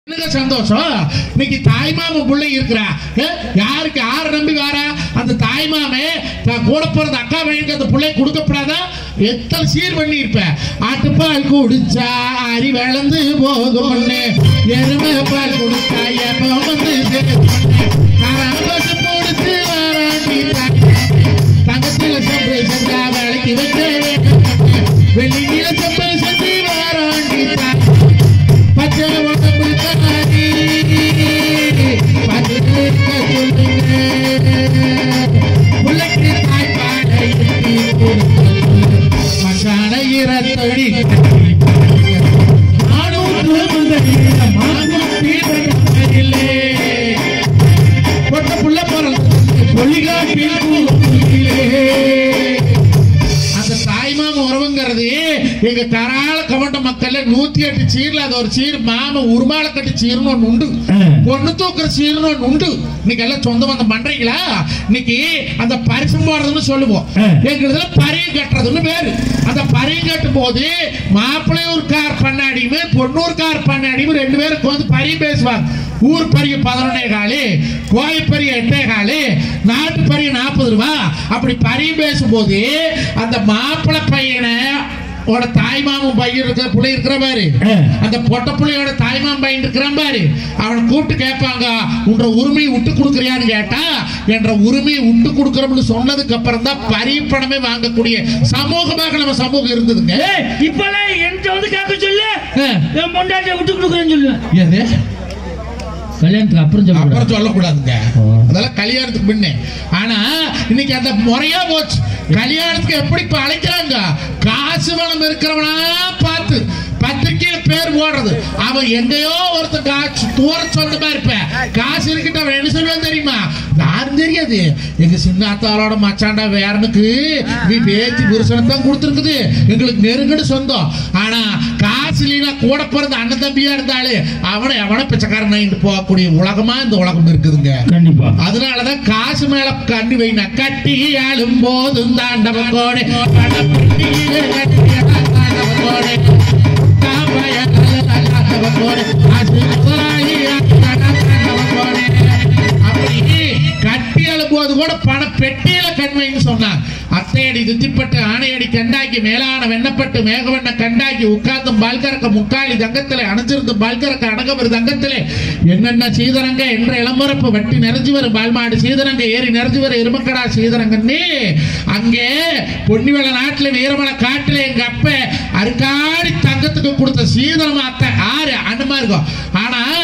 என்னங்க சந்தோஷம் இன்னைக்கு தாய்மாமன் பிள்ளை இருக்கிறா அஹ், யாருக்கு யார நம்பி வாரா அந்த தாய்மாமே தான் கூட பிறந்த அக்கா பையனுக்கு அந்த பிள்ளை கொடுக்கப்படாதா எத்தனை சீர் பண்ணி இருப்ப ஆட்டுப்பால் குடிச்சா அரி வளர்ந்து போகும்னு எருமை பால் குடிச்சா எப்போ வந்து சந்தோஷம் கொடுத்து வாராண்டி தங்கத்தில் சம்பளை செஞ்சா வேலைக்கு வச்சு வெள்ளியில சம்பளை செஞ்சு வாராண்டி பச்சை உடம்பு கண்ணாடி பதிலுக்க சொல்லுங்க முல்லைக்கு தாய்ப்பாடை எட்டி கொடுத்தது மசான இரத்தடி நானும் தூங்குதலில் மானும் தீவிரத்திலே பொட்ட புள்ள பிறந்து பொலிகாட்டில் அந்த தாய்மாம உறவுங்கிறது எங்க கரால கவண்ட மக்கள்ல நூத்தி எட்டு சீர்ல அது ஒரு சீர் மாம உருமால கட்டி சீர்னு ஒண்ணு உண்டு பொண்ணு தூக்குற சீர்னு ஒண்ணு உண்டு இன்னைக்கு எல்லாம் சொந்த பந்தம் பண்றீங்களா இன்னைக்கு அந்த பரிசம் போடுறதுன்னு சொல்லுவோம் எங்களுதுல பரியம் கட்டுறதுன்னு பேரு அந்த பரியம் கட்டும் போது மாப்பிள்ளையூர் கார் பண்ணாடியுமே பொண்ணூர் கார் பண்ணாடியும் ரெண்டு பேருக்கு வந்து பரியம் பேசுவாங்க ஊர் பரிய பதினொன்னே காலு கோயில் பரிய எட்டே காலு நாட்டு பரிய நாற்பது ரூபா அப்படி பரியம் பேசும்போது அந்த மாப்பிள்ளை பையனை ஓட தாய்மாமன் பையன் இருக்கிற பிள்ளை இருக்கிற பாரு அந்த பொட்ட பிள்ளையோட தாய்மாமன் பையன் இருக்கிறான் பாரு அவனை கூப்பிட்டு கேட்பாங்க உன்ற உரிமையை விட்டு கொடுக்குறியான்னு கேட்டா என்ற உரிமையை விட்டு கொடுக்குறோம்னு சொன்னதுக்கு அப்புறம் தான் பரிப்பணமே வாங்கக்கூடிய சமூகமாக நம்ம சமூகம் இருந்ததுங்க ஏய், இப்பெல்லாம் என்கிட்ட வந்து கேட்க சொல்லு ஆ. என் பொண்டாட்டியை விட்டு கொடுக்குறேன்னு சொல்லுவேன் எது கல்யாணத்துக்கு அப்புறம் சொல்லுவேன் அப்புறம் சொல்லக்கூடாதுங்க ஓ. அதெல்லாம் கல்யாணத்துக்கு முன்னே ஆனா இன்னைக்கு அந்த முறையா போச்சு கல்யாணத்துக்கு எப்படி இப்ப அழைக்கிறாங்க காசு வளம் இருக்கிறவனா பார்த்து பத்திரிக்கையில பேர் போடுறது அவன் எங்கேயோ ஒருத்தன் காசு தூர சொந்தமா இருப்பேன் காசு இருக்கிட்ட அவன் என்ன சொல்லுவான் தெரியுமா யாரும் தெரியாது எங்க சின்னாத்தாரோட மச்சாண்டா வேறனுக்கு நீ பேச்சு புருஷனை தான் கொடுத்துருக்குது எங்களுக்கு நெருங்கடு சொந்தம் ஆனா காசு இல்லைன்னா கூட பிறந்த அண்ணன் தம்பியா இருந்தாலே அவனை அவனை பிச்சைக்காரன் வாங்கிட்டு போகக்கூடிய உலகமா இந்த உலகம் இருக்குதுங்க கண்டிப்பா அதனாலதான் காசு மேல கண்ணி வைன கட்டி ஆளும் போதும் தாண்டவன் கோடை பணப்பட்டியிலே கட்டி தாண்டவன் கோடை தாம்பயம் தாண்டவன் கோடை அசுராயி தாண்டவன் கோடை அப்படி கட்டி அழும்போது கூட பண பெட்டியில கண் வைன்னு சொன்னான் அத்தையடி தித்திப்பட்டு ஆணையடி கண்டாக்கி மேலான வெண்ணப்பட்டு மேகவண்ண கண்டாக்கி உட்கார்ந்தும் பால்கரக்க முக்காலி தங்கத்திலே அணைஞ்சிருந்து பால்கரக்க அடங்கவர் தங்கத்திலே என்னென்ன சீதரங்க என்ற இளம்பரப்பு வட்டி நிறைஞ்சு வரும் பால்மாடு சீதரங்க ஏறி நிறைஞ்சு வரும் எருமக்கடா சீதரங்கன்னு அங்கே பொன்னிவள நாட்டுல வீரமலை காட்டுல எங்க அப்ப அருக்காடி தங்கத்துக்கு கொடுத்த சீதனம் அத்தை ஆறு அண்ணமா இருக்கும் ஆனா